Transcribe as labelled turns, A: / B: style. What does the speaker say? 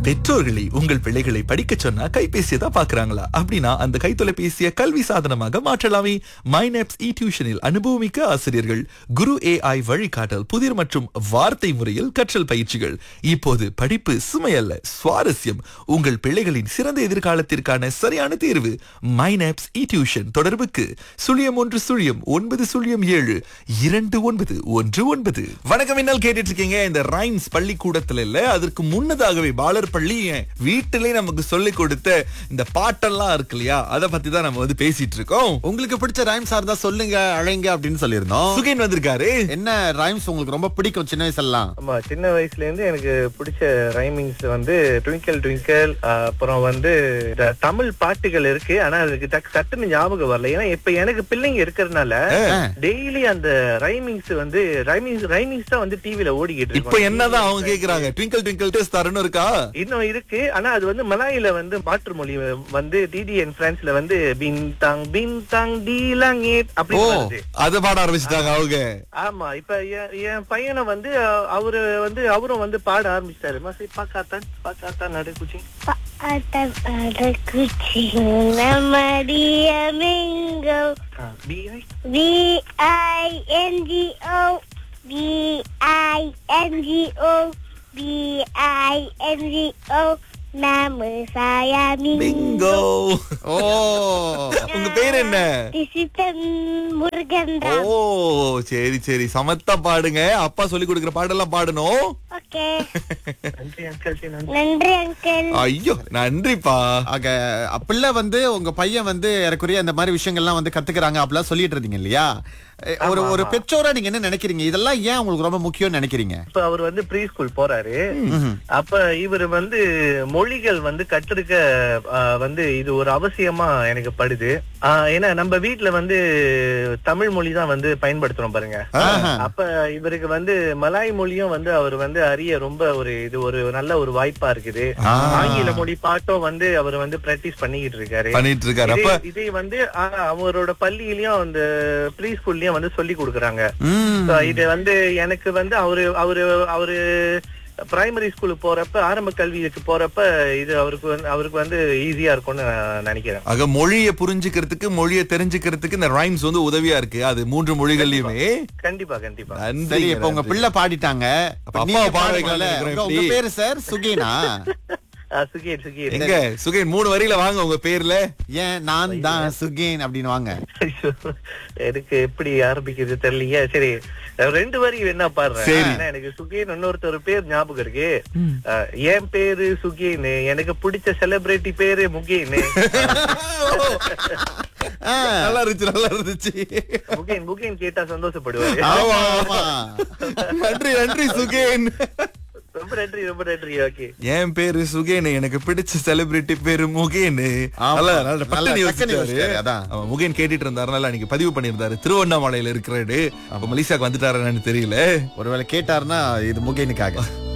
A: பெற்றோர்களை உங்கள் பிள்ளைகளை படிக்க சொன்னா கைபேசியை தான் பாக்குறாங்களா அப்படின்னா அந்த கைத்தொலைபேசியை கல்வி சாதனமாக மாற்றலாமே மைனப்ஸ் இ டியூஷனில் அனுபவமிக்க ஆசிரியர்கள் குரு ஏஐ வழிகாட்டல் புதிர் மற்றும் வார்த்தை முறையில் கற்றல் பயிற்சிகள் இப்போது படிப்பு சுமையல்ல சுவாரஸ்யம் உங்கள் பிள்ளைகளின் சிறந்த எதிர்காலத்திற்கான சரியான தேர்வு மைனப்ஸ் இ டியூஷன் தொடர்புக்கு சுழியம் ஒன்று சுழியம் ஒன்பது சுழியம் ஏழு இரண்டு ஒன்பது ஒன்று ஒன்பது வணக்கம் என்னால் கேட்டுட்டு இருக்கீங்க இந்த ரைம்ஸ் பள்ளிக்கூடத்துல இல்ல அதற்கு முன்னதாகவே பாலர் பள்ளி என் வீட்டிலே நமக்கு சொல்லி கொடுத்த இந்த பாட்டெல்லாம் இருக்கு இல்லையா அதை பத்தி தான் நம்ம வந்து பேசிட்டு இருக்கோம்
B: உங்களுக்கு பிடிச்ச ரைம்ஸா இருந்தா சொல்லுங்க அழைங்க அப்படின்னு சொல்லியிருந்தோம்
A: சுகேன் வந்திருக்காரு
B: என்ன ரைம்ஸ் உங்களுக்கு ரொம்ப பிடிக்கும் சின்ன வயசுலாம்
C: ஆமா சின்ன வயசுல இருந்து எனக்கு பிடிச்ச ரைமிங்ஸ் வந்து ட்விங்கிள் ட்விங்கிள் அப்புறம் வந்து இந்த தமிழ் பாட்டுகள் இருக்கு ஆனா அதுக்கு டக்கு சட்டுன்னு ஞாபகம் வரல ஏன்னா இப்ப எனக்கு பிள்ளைங்க இருக்கிறதுனால டெய்லி அந்த ரைமிங்ஸ் வந்து ரைமிங்ஸ் ரைமிங்ஸ் தான் வந்து டிவில ஓடிக்கிட்டு
A: இப்ப
C: இருக்கும்
A: என்னதான் அவங்க கேக்குறாங்க ட்விங்கிள் ட்விங்கிள் டெஸ்ட் தரணும் இருக்கா
C: இன்னும் இருக்கு ஆனா அது வந்து மலாயில வந்து மாற்று மொழி வந்து டிடிஎன் பிரான்ஸ்ல வந்து பின் தாங் பின் தாங் டீலாங் அப்படி
B: ஓ.
C: வருது
A: அத பாட ஆரம்பிச்சிட்டாங்க அவங்க
C: ஆமா இப்ப என் என் பையனை வந்து அஹ், அவரு வந்து அவரும் வந்து பாட ஆரம்பிச்சிட்டாரு மாசி பாக்காத்தான் பாக்காத்தான் நடு குச்சி
D: Atas ada kucing nama dia Mingo
C: BI
D: B I N G O B I N G O B I N G O Nama saya Mingo
A: Bingo
B: O
A: உங்க பேர் என்ன
D: Disiten Murugan
A: ஓ சரி சரி சமத்தா பாடுங்க அப்பா சொல்லி கொடுக்கிற பாடெல்லாம் பாடணும்
D: Okey
C: நன்றி அங்கிள் நன்றி
D: Nandri Uncle
A: ஐயோ நன்றிப்பா
B: ஆக பிள்ளை வந்து உங்க பையன் வந்து ஏறக்குறைய அந்த மாதிரி விஷயங்கள்லாம் வந்து கத்துக்கிறாங்க அப்படிலாம் சொல்லிட்டு இருந்தீங்க இல்லையா எ, ஒரு ஒரு பெற்றோரா நீங்க என்ன நினைக்கிறீங்க இதெல்லாம் ஏன் உங்களுக்கு ரொம்ப முக்கியம்னு நினைக்கிறீங்க
C: இப்ப அவர் வந்து ப்ரீ ஸ்கூல் போறாரு அப்ப இவர் வந்து மொழிகள் வந்து கற்றுக்க அஹ், வந்து இது ஒரு அவசியமா எனக்கு படுது அஹ், ஏன்னா நம்ம வீட்ல வந்து தமிழ் மொழி தான் வந்து பயன்படுத்துறோம் பாருங்க
B: ஆஹா.
C: அப்ப இவருக்கு வந்து மலாய் மொழியும் வந்து அவர் வந்து அறிய ரொம்ப ஒரு இது ஒரு நல்ல ஒரு வாய்ப்பா இருக்குது
B: ஆ.
C: ஆங்கில மொழி பாட்டும் வந்து அவர் வந்து பிராக்டிஸ் பண்ணிக்கிட்டு இருக்காரு
A: பண்ணிட்டு இருக்காரு அப்ப
C: இதே- இதே வந்து ஆ, அவரோட பள்ளியிலயும் அந்த ப்ரீ ஸ்கூல்லயும் வந்து சொல்லி கொடுக்கறாங்க
B: ம்.
C: So, இது வந்து எனக்கு வந்து அவரு அவரு அவரு பிரைமரி ஸ்கூலுக்கு போறப்ப ஆரம்ப கல்விக்கு போறப்ப இது அவருக்கு வந்து அவருக்கு வந்து ஈஸியா இருக்கும்னு நான் நினைக்கிறேன்
A: ஆக மொழியை புரிஞ்சுக்கிறதுக்கு மொழியை தெரிஞ்சுக்கிறதுக்கு இந்த ரைம்ஸ் வந்து உதவியா இருக்கு அது மூன்று மொழிகள்லயுமே
C: கண்டிப்பா கண்டிப்பா
A: நன்றி
B: சரி இப்ப உங்க பிள்ளை பாடிட்டாங்க இப்ப
A: அப்பா
B: நீங்க
A: பாட
B: பாடுங்களேன்.
A: வைக்கலாம்னு
B: உங்க- உங்க
A: இருக்கிறேன்
B: பேரு சார் சுகேனா
C: ஆ, சுகீர் சுகீர்
A: எங்க சுகேன் மூணு வரியில வாங்க உங்க பேர்ல
B: ஏன் நான் தான் சுகேன் அப்படின்னு வாங்க
C: ஐயோ, எனக்கு எப்படி ஆரம்பிக்கிறது தெரியலையே சரி ரெண்டு வரி என்ன பாடுறேன்
A: சரி.
C: ஆனா எனக்கு சுகீன் இன்னொருத்தர் பேர் ஞாபகம் இருக்கு அஹ், என் பேரு சுகீன் எனக்கு பிடிச்ச செலிபிரிட்டி பேரு முகீன்
B: ஆ.
A: நல்லா இருந்துச்சு நல்லா இருந்துச்சு
C: முகீன் முகீன் கேட்டா சந்தோஷப்படுவாரு
B: ஆமா ஆமா
A: நன்றி நன்றி சுகேன்
C: ரொம்ப நன்றி ரொம்ப நன்றி ஓகே
A: என் பேரு சுகேன் எனக்கு பிடிச்ச செலிபிரிட்டி பேரு முகேன்
B: ஆமா.
A: நல்லா நல்லா
B: நல்லா
A: பட்டனி
B: டக்குனு
A: யோசிச்சாரு.
B: யோசிச்சாரு, அதான்.
A: அவன் முகேன் கேட்டுட்டு இருந்தாருனால அன்னைக்கு பதிவு பண்ணியிருந்தாரு திருவண்ணாமலையில இருக்கிறாரு அப்ப மலேசியாக்கு வந்துட்டாரான்னு தெரியல
B: ஒருவேளை கேட்டாருன்னா இது முகேனுக்காக